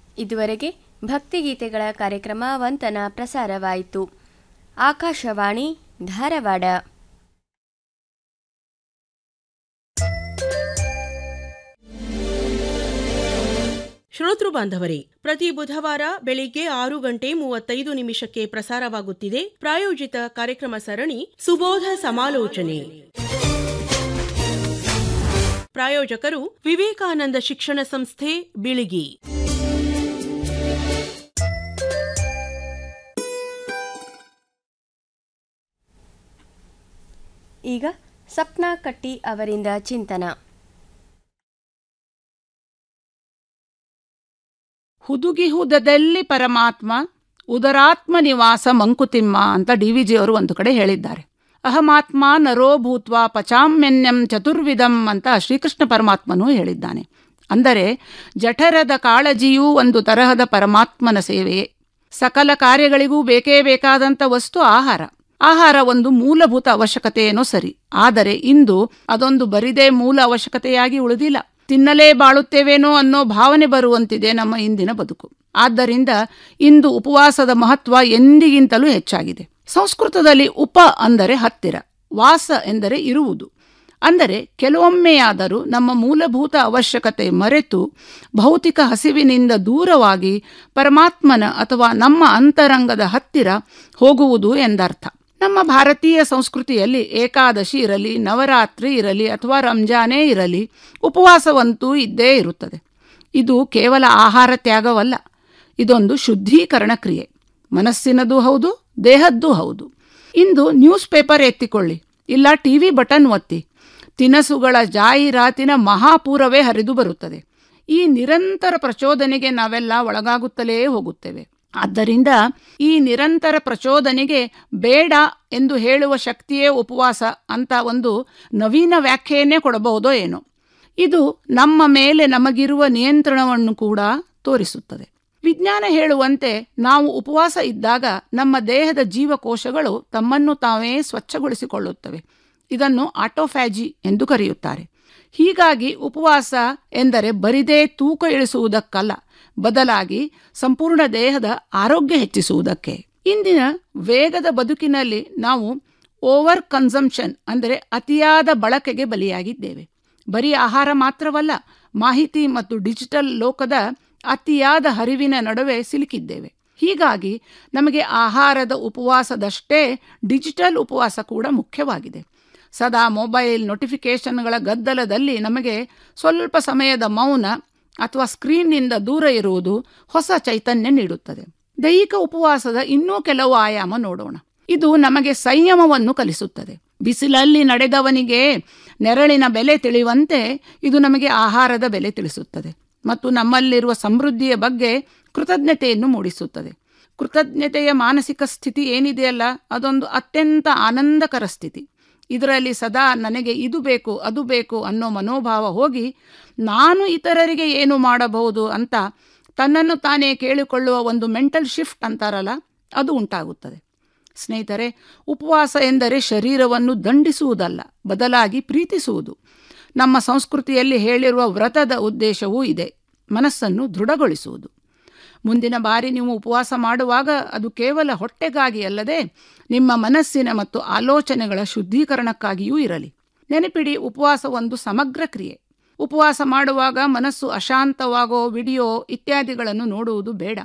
ಇದುವರೆಗೆ ಭಕ್ತಿಗೀತೆಗಳ ಕಾರ್ಯಕ್ರಮ ವಂತನ ಪ್ರಸಾರವಾಯಿತು ಆಕಾಶವಾಣಿ ಧಾರವಾಡ ಶ್ರೋತೃ ಬಾಂಧವರೇ ಪ್ರತಿ ಬುಧವಾರ ಬೆಳಿಗ್ಗೆ ಆರು ಗಂಟೆ ಮೂವತ್ತೈದು ನಿಮಿಷಕ್ಕೆ ಪ್ರಸಾರವಾಗುತ್ತಿದೆ ಪ್ರಾಯೋಜಿತ ಕಾರ್ಯಕ್ರಮ ಸರಣಿ ಸುಬೋಧ ಸಮಾಲೋಚನೆ ಪ್ರಾಯೋಜಕರು ವಿವೇಕಾನಂದ ಶಿಕ್ಷಣ ಸಂಸ್ಥೆ ಬಿಳಿಗಿ ಈಗ ಸಪ್ನಾ ಕಟ್ಟಿ ಅವರಿಂದ ಚಿಂತನ ಹುದುಗಿಹುದದಲ್ಲಿ ಪರಮಾತ್ಮ ಉದರಾತ್ಮ ನಿವಾಸ ಮಂಕುತಿಮ್ಮ ಅಂತ ಡಿ ವಿ ಜಿಯವರು ಒಂದು ಕಡೆ ಹೇಳಿದ್ದಾರೆ ಅಹಮಾತ್ಮ ನರೋ ಭೂತ್ವ ಪಚಾಮ್ಯನ್ಯಂ ಚತುರ್ವಿಧಂ ಅಂತ ಶ್ರೀಕೃಷ್ಣ ಪರಮಾತ್ಮನೂ ಹೇಳಿದ್ದಾನೆ ಅಂದರೆ ಜಠರದ ಕಾಳಜಿಯೂ ಒಂದು ತರಹದ ಪರಮಾತ್ಮನ ಸೇವೆಯೇ ಸಕಲ ಕಾರ್ಯಗಳಿಗೂ ಬೇಕೇ ಬೇಕಾದಂಥ ವಸ್ತು ಆಹಾರ ಆಹಾರ ಒಂದು ಮೂಲಭೂತ ಅವಶ್ಯಕತೆಯೇನೋ ಸರಿ ಆದರೆ ಇಂದು ಅದೊಂದು ಬರಿದೇ ಮೂಲ ಅವಶ್ಯಕತೆಯಾಗಿ ಉಳಿದಿಲ್ಲ ತಿನ್ನಲೇ ಬಾಳುತ್ತೇವೇನೋ ಅನ್ನೋ ಭಾವನೆ ಬರುವಂತಿದೆ ನಮ್ಮ ಇಂದಿನ ಬದುಕು ಆದ್ದರಿಂದ ಇಂದು ಉಪವಾಸದ ಮಹತ್ವ ಎಂದಿಗಿಂತಲೂ ಹೆಚ್ಚಾಗಿದೆ ಸಂಸ್ಕೃತದಲ್ಲಿ ಉಪ ಅಂದರೆ ಹತ್ತಿರ ವಾಸ ಎಂದರೆ ಇರುವುದು ಅಂದರೆ ಕೆಲವೊಮ್ಮೆಯಾದರೂ ನಮ್ಮ ಮೂಲಭೂತ ಅವಶ್ಯಕತೆ ಮರೆತು ಭೌತಿಕ ಹಸಿವಿನಿಂದ ದೂರವಾಗಿ ಪರಮಾತ್ಮನ ಅಥವಾ ನಮ್ಮ ಅಂತರಂಗದ ಹತ್ತಿರ ಹೋಗುವುದು ಎಂದರ್ಥ ನಮ್ಮ ಭಾರತೀಯ ಸಂಸ್ಕೃತಿಯಲ್ಲಿ ಏಕಾದಶಿ ಇರಲಿ ನವರಾತ್ರಿ ಇರಲಿ ಅಥವಾ ರಂಜಾನೇ ಇರಲಿ ಉಪವಾಸವಂತೂ ಇದ್ದೇ ಇರುತ್ತದೆ ಇದು ಕೇವಲ ಆಹಾರ ತ್ಯಾಗವಲ್ಲ ಇದೊಂದು ಶುದ್ಧೀಕರಣ ಕ್ರಿಯೆ ಮನಸ್ಸಿನದು ಹೌದು ದೇಹದ್ದೂ ಹೌದು ಇಂದು ನ್ಯೂಸ್ ಪೇಪರ್ ಎತ್ತಿಕೊಳ್ಳಿ ಇಲ್ಲ ಟಿವಿ ಬಟನ್ ಒತ್ತಿ ತಿನಸುಗಳ ಜಾಹೀರಾತಿನ ಮಹಾಪೂರವೇ ಹರಿದು ಬರುತ್ತದೆ ಈ ನಿರಂತರ ಪ್ರಚೋದನೆಗೆ ನಾವೆಲ್ಲ ಒಳಗಾಗುತ್ತಲೇ ಹೋಗುತ್ತೇವೆ ಆದ್ದರಿಂದ ಈ ನಿರಂತರ ಪ್ರಚೋದನೆಗೆ ಬೇಡ ಎಂದು ಹೇಳುವ ಶಕ್ತಿಯೇ ಉಪವಾಸ ಅಂತ ಒಂದು ನವೀನ ವ್ಯಾಖ್ಯೆಯನ್ನೇ ಕೊಡಬಹುದೋ ಏನೋ ಇದು ನಮ್ಮ ಮೇಲೆ ನಮಗಿರುವ ನಿಯಂತ್ರಣವನ್ನು ಕೂಡ ತೋರಿಸುತ್ತದೆ ವಿಜ್ಞಾನ ಹೇಳುವಂತೆ ನಾವು ಉಪವಾಸ ಇದ್ದಾಗ ನಮ್ಮ ದೇಹದ ಜೀವಕೋಶಗಳು ತಮ್ಮನ್ನು ತಾವೇ ಸ್ವಚ್ಛಗೊಳಿಸಿಕೊಳ್ಳುತ್ತವೆ ಇದನ್ನು ಆಟೋಫ್ಯಾಜಿ ಎಂದು ಕರೆಯುತ್ತಾರೆ ಹೀಗಾಗಿ ಉಪವಾಸ ಎಂದರೆ ಬರಿದೇ ತೂಕ ಇಳಿಸುವುದಕ್ಕಲ್ಲ ಬದಲಾಗಿ ಸಂಪೂರ್ಣ ದೇಹದ ಆರೋಗ್ಯ ಹೆಚ್ಚಿಸುವುದಕ್ಕೆ ಇಂದಿನ ವೇಗದ ಬದುಕಿನಲ್ಲಿ ನಾವು ಓವರ್ ಕನ್ಸಂಪ್ಷನ್ ಅಂದರೆ ಅತಿಯಾದ ಬಳಕೆಗೆ ಬಲಿಯಾಗಿದ್ದೇವೆ ಬರೀ ಆಹಾರ ಮಾತ್ರವಲ್ಲ ಮಾಹಿತಿ ಮತ್ತು ಡಿಜಿಟಲ್ ಲೋಕದ ಅತಿಯಾದ ಹರಿವಿನ ನಡುವೆ ಸಿಲುಕಿದ್ದೇವೆ ಹೀಗಾಗಿ ನಮಗೆ ಆಹಾರದ ಉಪವಾಸದಷ್ಟೇ ಡಿಜಿಟಲ್ ಉಪವಾಸ ಕೂಡ ಮುಖ್ಯವಾಗಿದೆ ಸದಾ ಮೊಬೈಲ್ ನೋಟಿಫಿಕೇಷನ್ಗಳ ಗದ್ದಲದಲ್ಲಿ ನಮಗೆ ಸ್ವಲ್ಪ ಸಮಯದ ಮೌನ ಅಥವಾ ಸ್ಕ್ರೀನ್ನಿಂದ ದೂರ ಇರುವುದು ಹೊಸ ಚೈತನ್ಯ ನೀಡುತ್ತದೆ ದೈಹಿಕ ಉಪವಾಸದ ಇನ್ನೂ ಕೆಲವು ಆಯಾಮ ನೋಡೋಣ ಇದು ನಮಗೆ ಸಂಯಮವನ್ನು ಕಲಿಸುತ್ತದೆ ಬಿಸಿಲಲ್ಲಿ ನಡೆದವನಿಗೆ ನೆರಳಿನ ಬೆಲೆ ತಿಳಿಯುವಂತೆ ಇದು ನಮಗೆ ಆಹಾರದ ಬೆಲೆ ತಿಳಿಸುತ್ತದೆ ಮತ್ತು ನಮ್ಮಲ್ಲಿರುವ ಸಮೃದ್ಧಿಯ ಬಗ್ಗೆ ಕೃತಜ್ಞತೆಯನ್ನು ಮೂಡಿಸುತ್ತದೆ ಕೃತಜ್ಞತೆಯ ಮಾನಸಿಕ ಸ್ಥಿತಿ ಏನಿದೆಯಲ್ಲ ಅದೊಂದು ಅತ್ಯಂತ ಆನಂದಕರ ಸ್ಥಿತಿ ಇದರಲ್ಲಿ ಸದಾ ನನಗೆ ಇದು ಬೇಕು ಅದು ಬೇಕು ಅನ್ನೋ ಮನೋಭಾವ ಹೋಗಿ ನಾನು ಇತರರಿಗೆ ಏನು ಮಾಡಬಹುದು ಅಂತ ತನ್ನನ್ನು ತಾನೇ ಕೇಳಿಕೊಳ್ಳುವ ಒಂದು ಮೆಂಟಲ್ ಶಿಫ್ಟ್ ಅಂತಾರಲ್ಲ ಅದು ಉಂಟಾಗುತ್ತದೆ ಸ್ನೇಹಿತರೆ ಉಪವಾಸ ಎಂದರೆ ಶರೀರವನ್ನು ದಂಡಿಸುವುದಲ್ಲ ಬದಲಾಗಿ ಪ್ರೀತಿಸುವುದು ನಮ್ಮ ಸಂಸ್ಕೃತಿಯಲ್ಲಿ ಹೇಳಿರುವ ವ್ರತದ ಉದ್ದೇಶವೂ ಇದೆ ಮನಸ್ಸನ್ನು ದೃಢಗೊಳಿಸುವುದು ಮುಂದಿನ ಬಾರಿ ನೀವು ಉಪವಾಸ ಮಾಡುವಾಗ ಅದು ಕೇವಲ ಹೊಟ್ಟೆಗಾಗಿ ಅಲ್ಲದೆ ನಿಮ್ಮ ಮನಸ್ಸಿನ ಮತ್ತು ಆಲೋಚನೆಗಳ ಶುದ್ಧೀಕರಣಕ್ಕಾಗಿಯೂ ಇರಲಿ ನೆನಪಿಡಿ ಉಪವಾಸ ಒಂದು ಸಮಗ್ರ ಕ್ರಿಯೆ ಉಪವಾಸ ಮಾಡುವಾಗ ಮನಸ್ಸು ಅಶಾಂತವಾಗೋ ವಿಡಿಯೋ ಇತ್ಯಾದಿಗಳನ್ನು ನೋಡುವುದು ಬೇಡ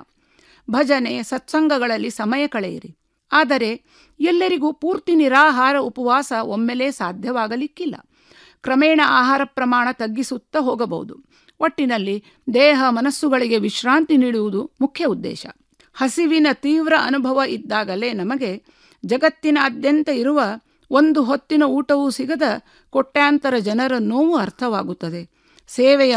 ಭಜನೆ ಸತ್ಸಂಗಗಳಲ್ಲಿ ಸಮಯ ಕಳೆಯಿರಿ ಆದರೆ ಎಲ್ಲರಿಗೂ ಪೂರ್ತಿ ನಿರಾಹಾರ ಉಪವಾಸ ಒಮ್ಮೆಲೇ ಸಾಧ್ಯವಾಗಲಿಕ್ಕಿಲ್ಲ ಕ್ರಮೇಣ ಆಹಾರ ಪ್ರಮಾಣ ತಗ್ಗಿಸುತ್ತಾ ಹೋಗಬಹುದು ಒಟ್ಟಿನಲ್ಲಿ ದೇಹ ಮನಸ್ಸುಗಳಿಗೆ ವಿಶ್ರಾಂತಿ ನೀಡುವುದು ಮುಖ್ಯ ಉದ್ದೇಶ ಹಸಿವಿನ ತೀವ್ರ ಅನುಭವ ಇದ್ದಾಗಲೇ ನಮಗೆ ಜಗತ್ತಿನಾದ್ಯಂತ ಇರುವ ಒಂದು ಹೊತ್ತಿನ ಊಟವೂ ಸಿಗದ ಕೋಟ್ಯಾಂತರ ಜನರ ನೋವು ಅರ್ಥವಾಗುತ್ತದೆ ಸೇವೆಯ